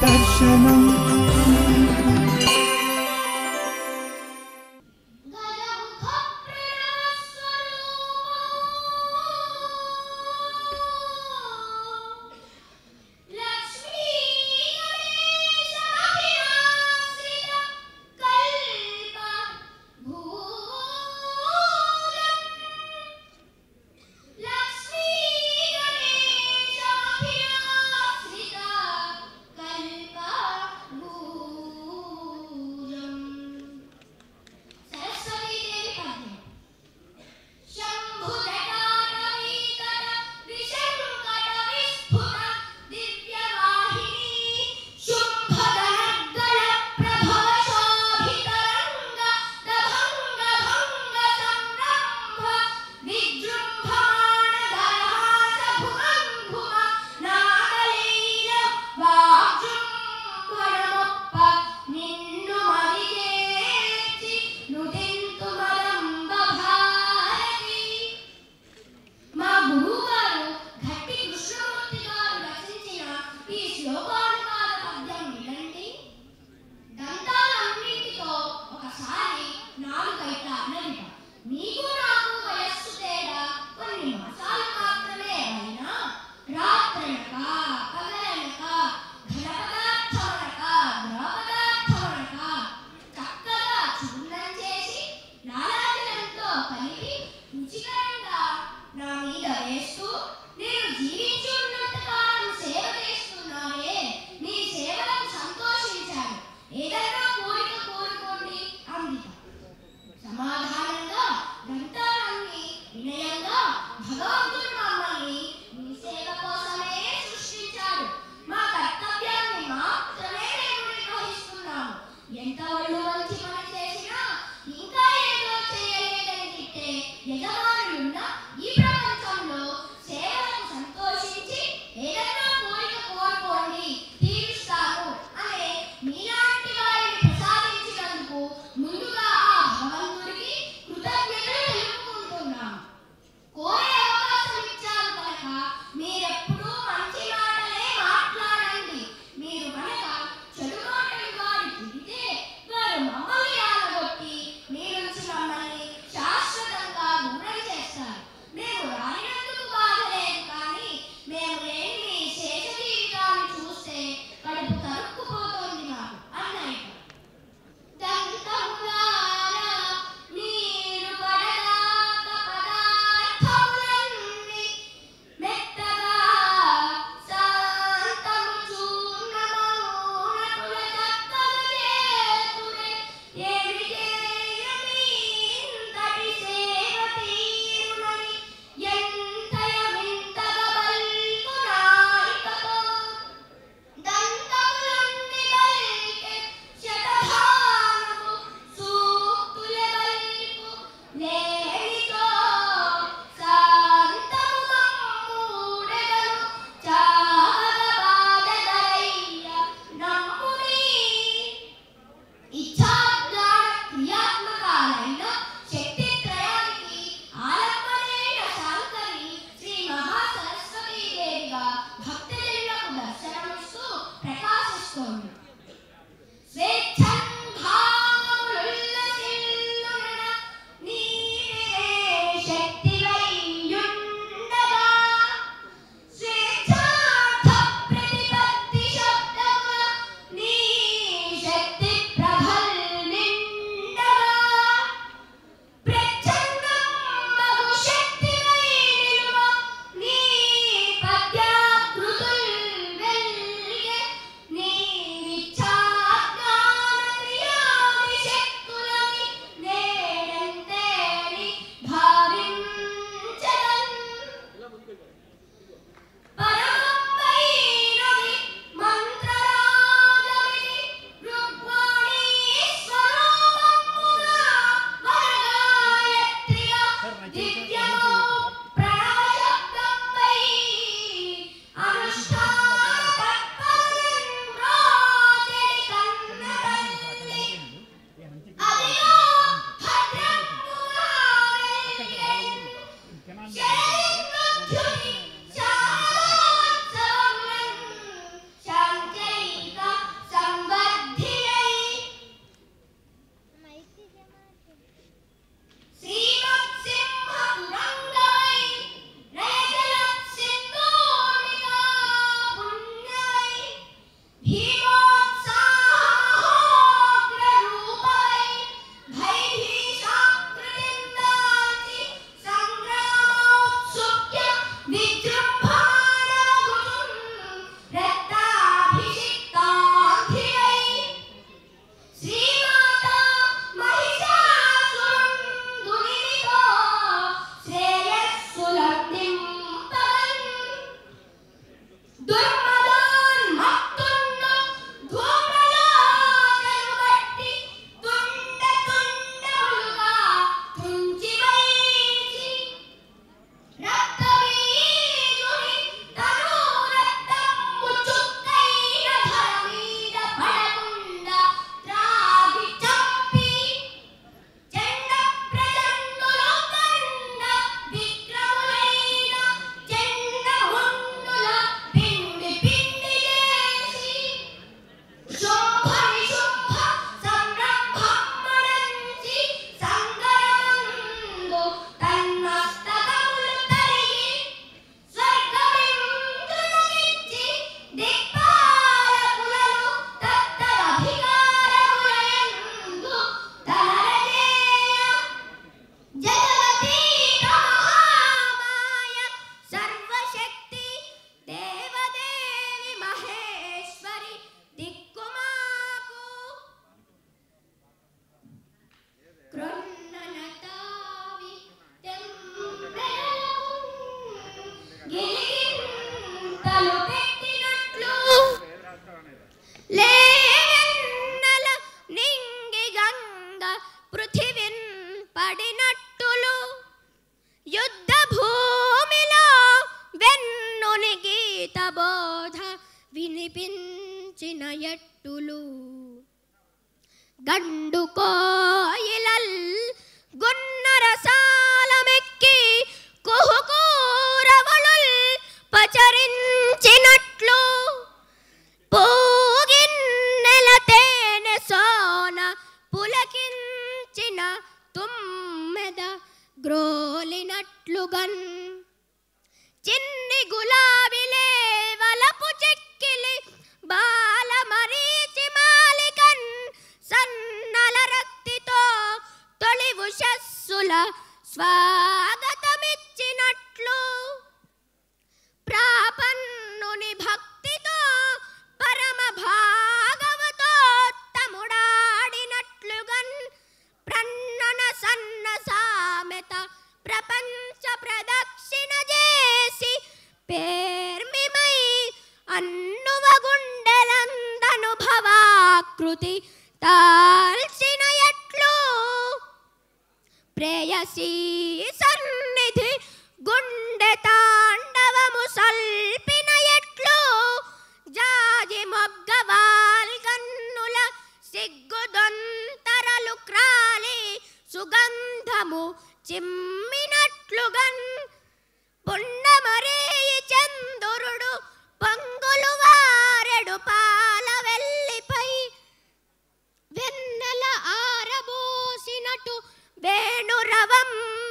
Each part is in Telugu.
దర్శనం కల్ప గీత బోధ వినిపించిన ఎట్టులు గండు కోయిలల్ గున్నరసాలమెక్కి కుహుకూరవళుల్ పచరించినట్లు పూగిన్నెల తేనె సోన పులకించిన తుమ్మెద గ్రోలినట్లుగన్ చిన్ని గులాబిలే వలపు చెక్కిలి బాల మరీచి మాలికన్ సన్నల రక్తితో తొలి ఉషస్సుల స్వాగతమిచ్చినట్లు ప్రాపన్నుని భక్తితో పరమ భాగవతోత్తముడాడినట్లుగన్ ప్రన్నన సన్న సామెత ప్రపంచ ప్రదక్షిణ చేసి పేర్మిమై అన్నువ గుండెలందనుభవాకృతి తాల్చిన ఎట్లు ప్రేయసీ సన్నిధి గుండె తాండవము సల్పిన ఎట్లు జాజి మొగ్గవాల్ గన్నుల సిగ్గుదొంతరలు క్రాలి సుగంధము చిమ్మినట్లుగన్ పున్నమరేయి చందురుడు పొంగులు వారెడు పాల వెల్లిపై వెన్నెల ఆరబోసినటు వేణురవం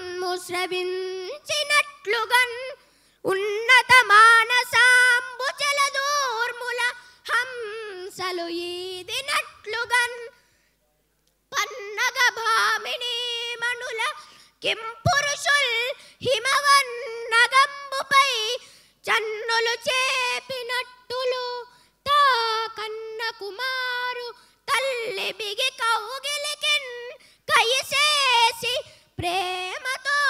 ముస్రవించినట్లుగన్ ఉన్నత మానసాంబు జలదూర్ముల హంసలు ఈదినట్లుగన్ పన్నగ భామిని మణుల కింపురుషుల్ హిమవన్నగంబుపై చన్నులు చేపినట్టులు తా కన్న కుమారు తల్లి బిగి కౌగిలికిన్ కైసేసి ప్రేమతో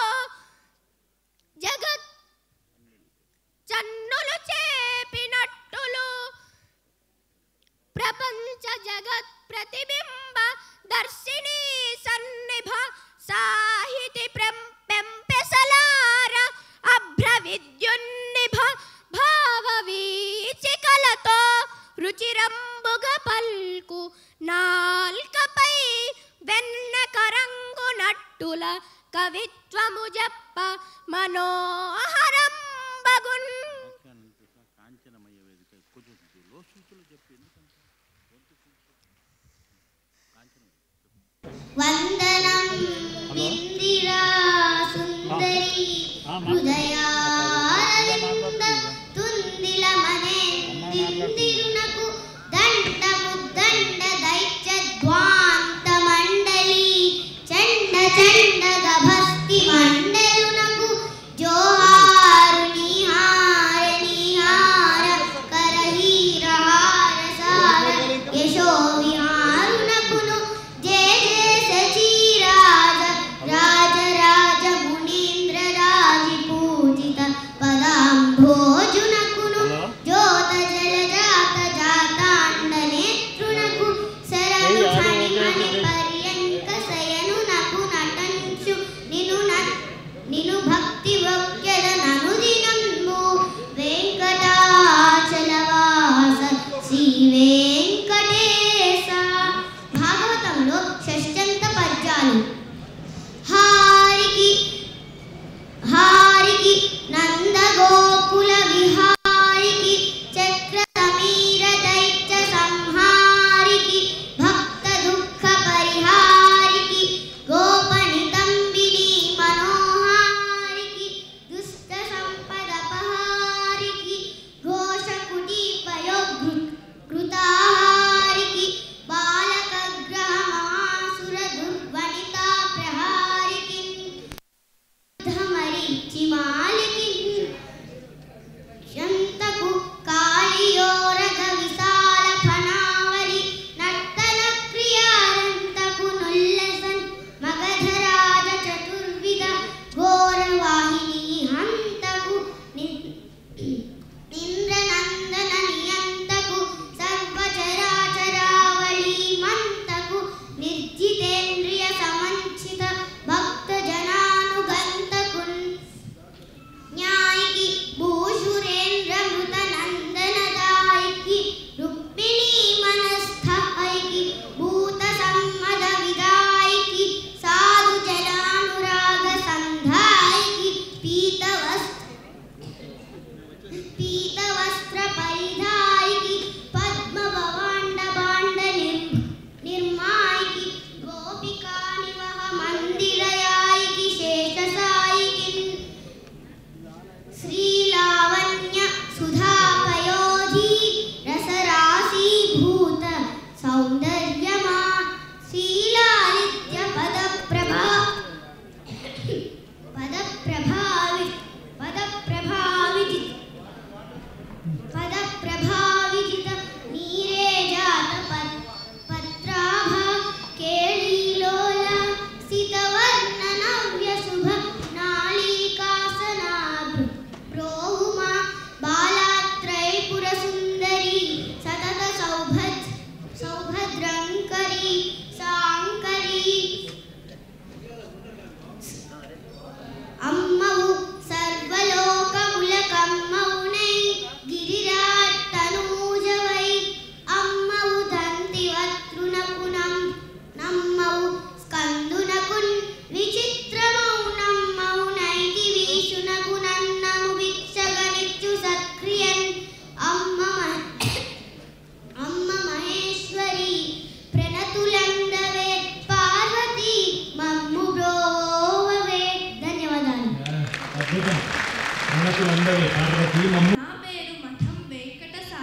జగత్ చన్నులు చేపినట్టులు ప్రపంచ జగత్ ప్రతిబింబ దర్శిని సన్నిభ సాహితి పెంపెసలార అభ్ర విద్యున్నిభ భావ వీచికలతో రుచిరంబుగ పల్కు నాల్కపై వెన్న కరంగునట్టుల కవిత్వము జప్ప మనోహరంబగున్ కాంచనమయ్య వేదిక కొంచెం లోసూతులు చెప్పి ఎందుకంటే వందనం ఇందిరా సుందరి హృదయారవింద తుందిల మనే తిందిరునకు దండ ముద్దండ దైత్య ధ్వాంత మండలి చండ చండ గభస్తి మండలునకు జోహారు నిహార నిహార కరహీర హార సార యశో విహారునకును జయ జయ సచీరాజ రాజ రాజ మునీంద్ర రాజి పూజిత పదాంభోజ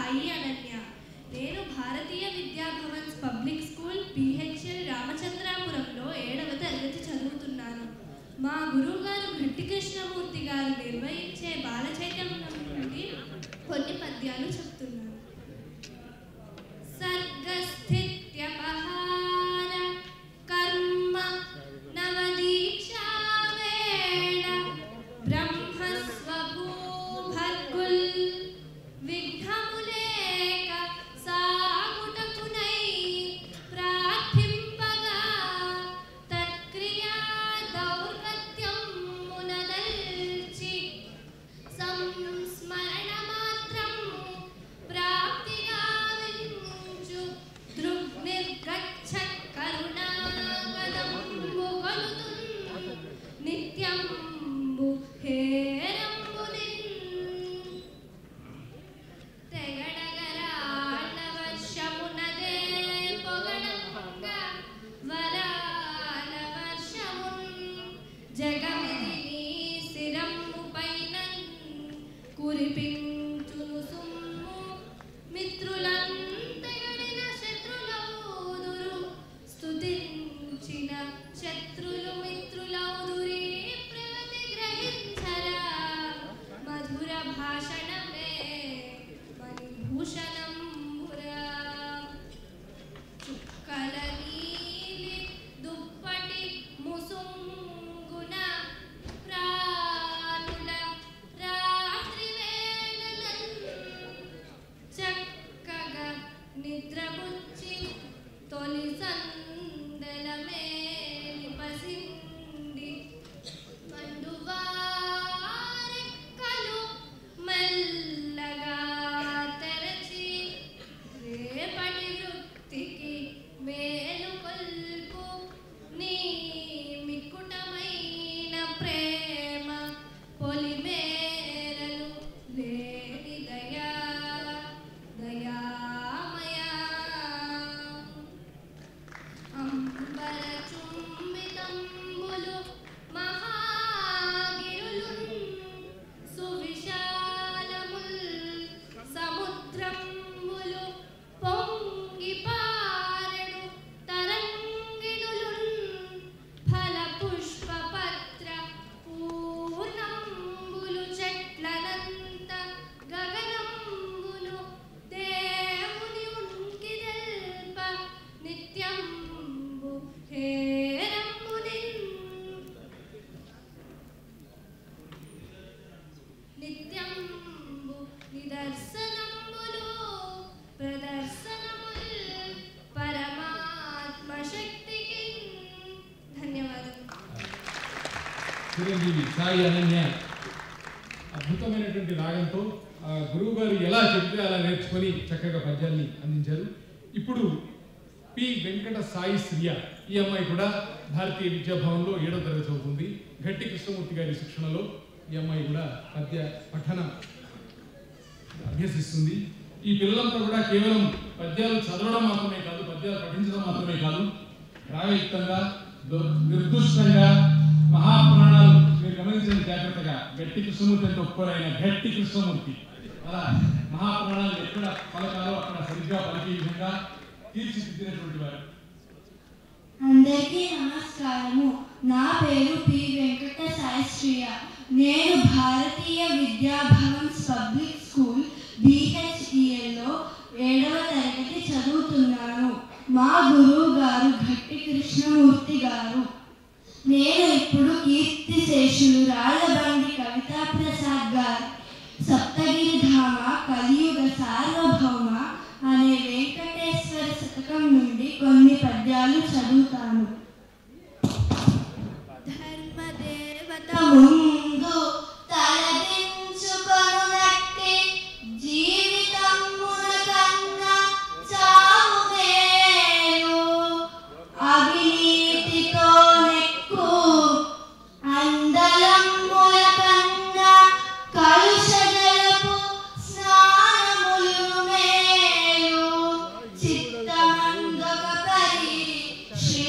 సాయి అనన్య నేను భారతీయ విద్యాభవన్స్ పబ్లిక్ స్కూల్ పిహెచ్ఎల్ రామచంద్రాపురంలో ఏడవ తరగతి చదువుతున్నాను మా గురువు గారు భట్టి కృష్ణమూర్తి గారు నిర్వహించే బాల చైతన్యం నుండి కొన్ని పద్యాలు చెప్తున్నాను సర్గస్థిత్యపహార కర్మ నవదీక్షావేళ బ్రహ్మస్వభూభర్గుల్ విఘ్నములేక సాగుటకునై ప్రార్థింపగా తత్క్రియా దౌర్గత్యం మునదల్చి సంస్మరణ మాత్రం ప్రాప్తిగా వించు దృగ్నిర్గచ్చ కరుణాగదంబు గలుతున్ నిత్యంబు హేరంబునిన్ తెగడగరాళ్ళ వర్షమునదే పొగడంగా వరాల వర్షమున్ జగమిది నీ శిరము పైన కురిపించును సుమ్ము మిత్రులంతగడిన శత్రులవుదురు స్తుతించిన శత్రులు మిత్రులవుదురి ప్రగతి గ్రహించరా మధుర భాషణమే మణిభూషణం చుక్కల నీలి దుప్పటి ముసుంగున ప్రాణుల రాత్రి వేళలన్ చక్కగా నిద్రపుచ్చి తొలి సందలమే నిపసింది మండువారెక్కలు మెల్లగా తెరచి రేపటి వృత్తికి మేలు కొల్పు నీ మికుటమైన ప్రేమ పొలిమేరలు లేని దయా దయామయా అంబర చుంబితంబులు మహాగిరులున్ సువిశాలముల్ సముద్రంబులు పొంగి పారెడు తరంగిణులున్ ఫల పుష్ప పత్ర పూర్ణంబులు చెట్లనంత గగనంబులు దేవుని ఉనికి తెల్ప నిత్యంబు హేరంబునిన్ నిత్యంబు నిదర్శనంబులు ప్రదర్శనముల్ పరమాత్మ శక్తికి ధన్యవాదాలు చిరంజీవి సాయి అనన్య అద్భుతమైనటువంటి రాగంతో ఆ గురువు గారు ఎలా చెబితే అలా నేర్చుకొని చక్కగా పద్యాన్ని అందించారు ఇప్పుడు పి వెంకట సాయి శ్రియ ఈ అమ్మాయి కూడా భారతీయ విద్యాభవన్లో ఏడో తరగతి చదువుతుంది గట్టి కృష్ణమూర్తి గారి శిక్షణలో ఈ అమ్మాయి కూడా పద్య పఠనం అభ్యసిస్తుంది ఈ పిల్లలంతా కూడా కేవలం పద్యాలు చదవడం మాత్రమే కాదు పద్యాలు పఠించడం మాత్రమే కాదు రాగయుక్తంగా దు- నిర్దుష్టంగా మహాప్రాణాలు మీరు గమనించిన జాగ్రత్తగా గట్టి కృష్ణమూర్తి అంటే ఒక్కరైన గట్టి కృష్ణమూర్తి అలా మహాప్రాణాలు ఎక్కడ పలకాలో అక్కడ సరిగ్గా పలికే విధంగా తీర్చిదిద్దినటువంటి వారు అందరికీ నమస్కారము నా పేరు పి వెంకట సాయిశ్రియ నేను భారతీయ విద్యాభవన్స్ పబ్లిక్ స్కూల్ బిహెచ్ఈఎల్లో ఏడవ తరగతి చదువుతున్నాను మా గురువు గారు గట్టి కృష్ణమూర్తి గారు నేను ఇప్పుడు కీర్తిశేషులు రాళ్ళబండి కవితా ప్రసాద్ గారు సప్తగిరి ధామ కలియుగ సార్వభౌమ అనే వెంకటేశ్వర శతకం నుండి కొన్ని పద్యాలు చదువుతాను ధర్మదేవత ముందు తలదించుకొనునట్టి జీవితమున కన్నా చావు మేలు అవినీతితో నెక్కు అందలమ్ముల కన్నా కలుష జలపు స్నానములు మేలు చిత్తమందొక పరి శ్రీ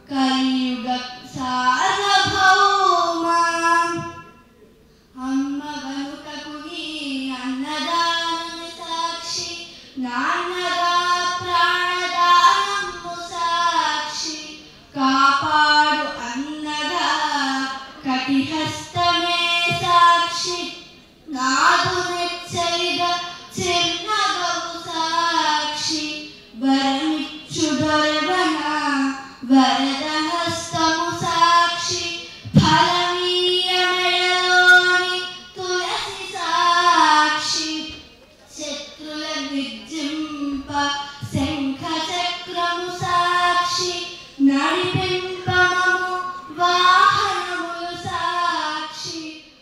కలియుగ సార్వభౌమా అమ్మ వెనుకకు నీ అన్నదానము సాక్షి నాన్నగా ప్రాణదానము సాక్షి కాపాడు అన్నగా కటిహస్తమే సాక్షి నాదు నెచ్చరిగా చిన్నగవు సాక్షి వరమిచ్చు దొరవన వరదహస్తము సాక్షి ఫలమీయమయలోని తులసి సాక్షి శత్రుల విజృంప శంఖ చక్రము సాక్షి నడిపింపమము వాహనములు సాక్షి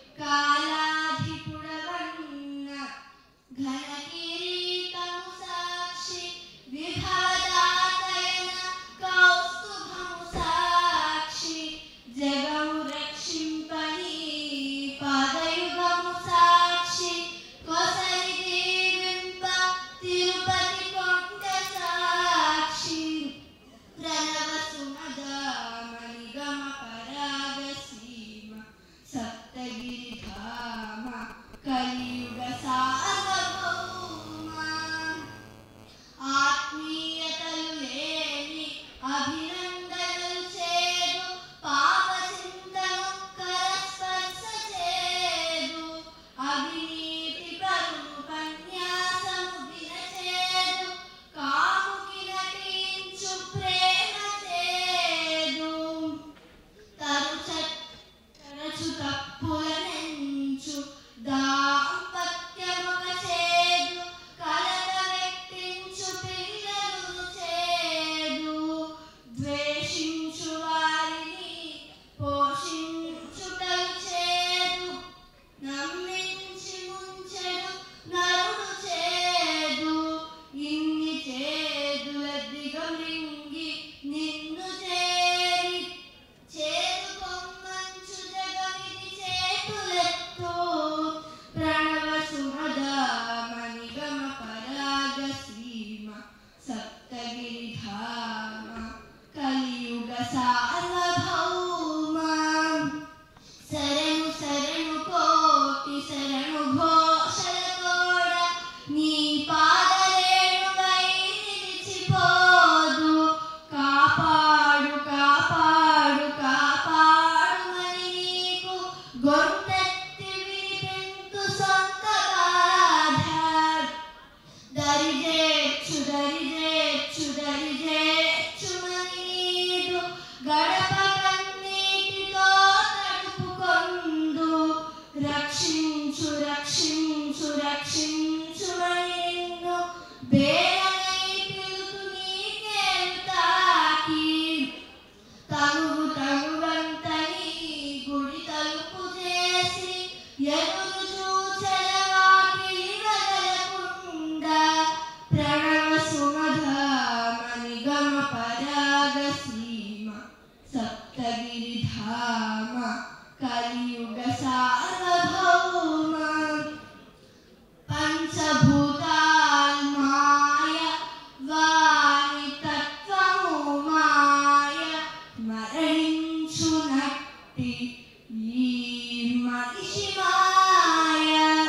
కాలాధిపుడవన్న ఘన కిరీటము సాక్షి విభవదాతయన కౌస్తుభము సాక్షి జగము రక్షింపని పాదయుగము సాక్షి కొసరి దీవింప తిరుపతి కొండ సాక్షి ప్రణవ సుమదామణిగమ పరాగ సీమ సప్తగిరి ధామ కలియుగ సార్వభౌమ ఆత్మీయతలు లేని అభినందనలు చేదు పాప చింతను కరస్పర్శ చేదు అవినీతి పరువు పన్యాసము వినచేదు కాముకి నటించు ప్రేమ చేదు తరుచ తరచు తప్పులనెంచు దాంపత్యముక చేదు కలత వ్యక్తించు పిల్లలు చేదు ద్వేషించు వారిని పోషించుటలు చేదు నమ్మించి ముంచెడు నరుడు చేదు ఇన్ని చేదుల దిగమింగి నిన్ను చేరి చేదు కొమ్మంచు జగమిని చేతులెత్తు ప్రణవ సుమదామణిగమ పరాగ సీమ సప్తగిరి ధామ కలియుగ సార్వభౌమ శరణు శరణు కోటి శరణు ఘోషల కోడ నీ పాదరేణువై నిలిచిపోదు కాపాడు కాపాడు కాపాడుమని నీకు గొంతెత్తి వినిపింతు సొంత బాధ దరిజేచ్చు దరిజేచ్చు దరిజేచ్చు మనీదు గడప కన్నీటితో తడుపుకొందు రక్షించు రక్షించు రక్షించు నిన్ను బేరనై పిలుపు నీకేమి తాకి తగువు తగువంతని గుడి తలుపు చేసి ఎదురు చూచెలవాకి వదలకుండా ప్రణవ సుమధామని గమ పరాగ సీమ సప్తగిరి ధామ కలియుగ సార్వభౌమ పంచభూతాల్మాయ వాణి తత్వము మాయ మరణించునట్టి ఈ మనిషి మాయ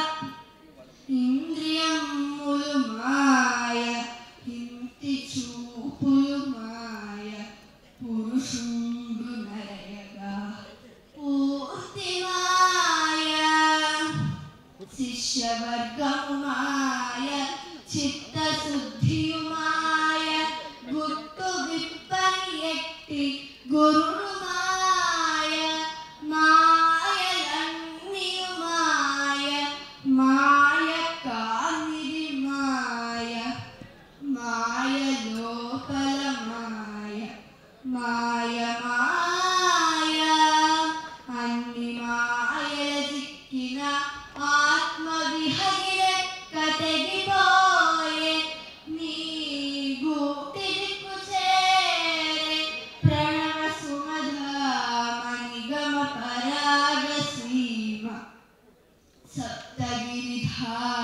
ఇంద్రియములు మాయ ఇంటి చూపులు మాయ పురుషుడు నరయగా పూర్తి మాయ శిష్యవర్గము మాయ చిత్తశుద్ధియు మాయ గుట్టు విప్పని ఎట్టి గురుడు మాయ మాయలన్నీయు మాయ మాయ కానిది మాయ మాయ లోపల మాయ మాయ మాయ అన్ని మాయల చిక్కిన ఆత్మ విహరిలెక్క తెగిపోయే నీ గూటి దిక్కు చేరే ప్రణవ సుమధామణి గమ పరాగ సీమ సప్తగిరి ధామ